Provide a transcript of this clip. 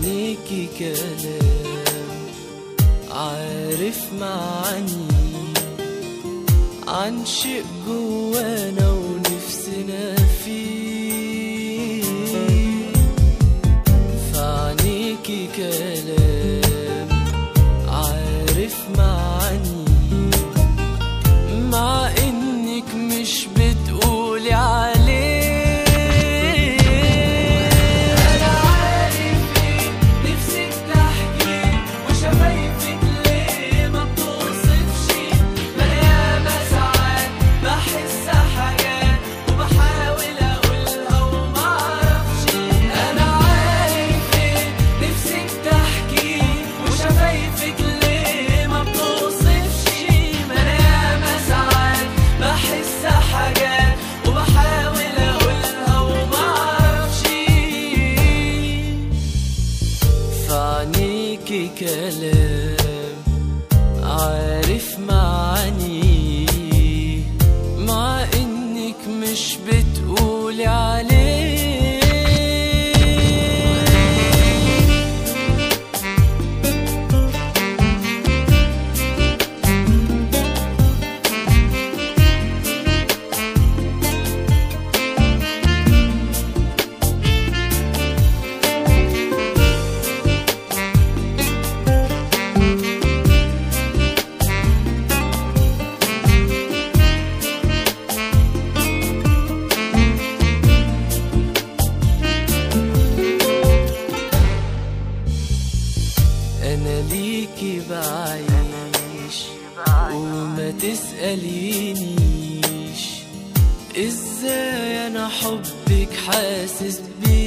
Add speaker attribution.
Speaker 1: عينيكي كلام عارف معاني عن شيء جوانا ونفسنا فيه في عينيكي كلام عارف معاني مع انك مش بتقولي عليه انا عارف ايه نفسك تحكي وشفايفك ليه ما بتوصفش مليانه ساعات بحس حاجات وبحاول اقولها ومعرفش انا عارف ايه نفسك تحكي وشفايفك ليه ما بتوصفش مليانه ساعات بحس حاجات وبحاول اقولها ومعرفش في عينيكي كلام عارف معاني مع انك مش بتقولي عليه انا ليكي بعيش وما تسألينيش ازاي انا حبك حاسس بيه